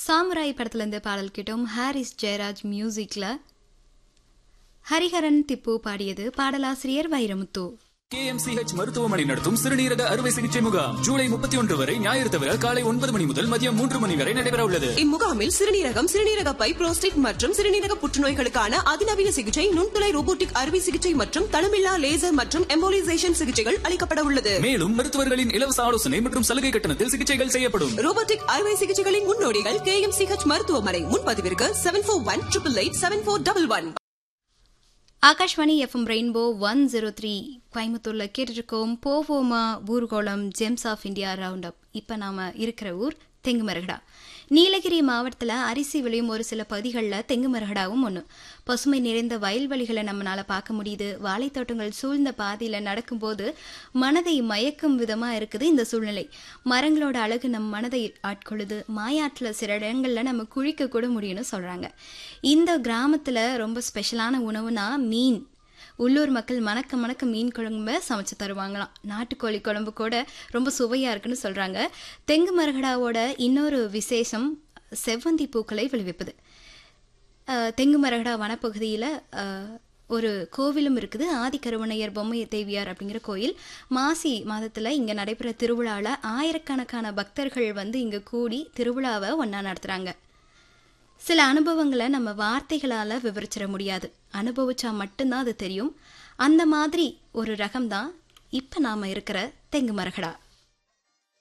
samurai படத்துலேருந்து பாடல் கேட்டோம் ஹாரிஸ் ஜெயராஜ் மியூசிக்ல ஹரிஹரன் திப்பு பாடியது பாடலாசிரியர் வைரமுத்து கேஎம்சிஹெச் மருத்துவமனை நடத்தும் சிறுநீரக அறுவை சிகிச்சை முகாம் ஜூலை முப்பத்தி ஒன்று வரை ஞாயிறு தவிர காலை ஒன்பது மணி முதல் மதியம் மூன்று மணி வரை நடைபெற உள்ளது இம்முகாமில் சிறுநீரகம் சிறுநீரக பை புரோஸ்டேட் மற்றும் சிறுநீரக புற்றுநோய்களுக்கான அதிநவீன சிகிச்சை நுண்துளை ரோபோட்டிக் அறுவை சிகிச்சை மற்றும் தளமில்லா லேசர் மற்றும் எம்போலிசேஷன் சிகிச்சைகள் அளிக்கப்பட உள்ளது மேலும் மருத்துவர்களின் இலவச ஆலோசனை மற்றும் சலுகை கட்டணத்தில் சிகிச்சைகள் செய்யப்படும் ரோபோட்டிக் அறுவை சிகிச்சைகளின் முன்னோடிகள் கே எம் சிஹெச் மருத்துவமனை முன்பதிவிற்கு seven four one triple eight seven four double one Akashvani FM rainbow one zero three கோயம்புத்தூர்ல கேட்டுருக்கோம் போவோமா ஊர்கோளம் gems of India round up இப்போ நாம இருக்கிற ஊர் தெங்குமரகடா நீலகிரி மாவட்டத்தில் அரிசி விளையும் ஒரு சில பகுதிகளில் தெங்குமரகடாவும் ஒன்று பசுமை நிறைந்த வயல்வெளிகளை நம்மளால பார்க்க முடியுது வாழைத்தோட்டங்கள் சூழ்ந்த பாதையில் நடக்கும்போது மனதை மயக்கும் விதமாக இருக்குது இந்த சூழ்நிலை மரங்களோட அழகு நம் மனதை ஆட்கொள்ளுது மாயாற்றில் சில இடங்களில் நம்ம குழிக்க கூட முடியும்னு சொல்கிறாங்க இந்த கிராமத்தில் ரொம்ப ஸ்பெஷலான உணவுனா மீன் உள்ளூர் மக்கள் மணக்க மணக்க மீன் குழம்பு சமைச்சு தருவாங்களாம் நாட்டுக்கோழி குழம்பு கூட ரொம்ப சுவையாக இருக்குன்னு சொல்கிறாங்க தெங்கு மரகடாவோட இன்னொரு விசேஷம் செவ்வந்தி பூக்களை விளைவிப்பது அஹ், தெங்கு மரகடா வனப்பகுதியில் ஒரு கோவிலும் இருக்குது ஆதிக்கருவணையர் பொம்மை தேவியார் அப்படிங்கிற கோயில் மாசி மாதத்தில் இங்கே நடைபெற திருவிழாவில் ஆயிரக்கணக்கான பக்தர்கள் வந்து இங்கே கூடி திருவிழாவை ஒன்றா நடத்துகிறாங்க சில அனுபவங்களை நம்ம வார்த்தைகளால் விவரிச்சிட முடியாது அனுபவிச்சா மட்டும்தான் அது தெரியும் அந்த மாதிரி ஒரு ரகம் தான் இப்போ நாம் இருக்கிற தெங்கு மரகடா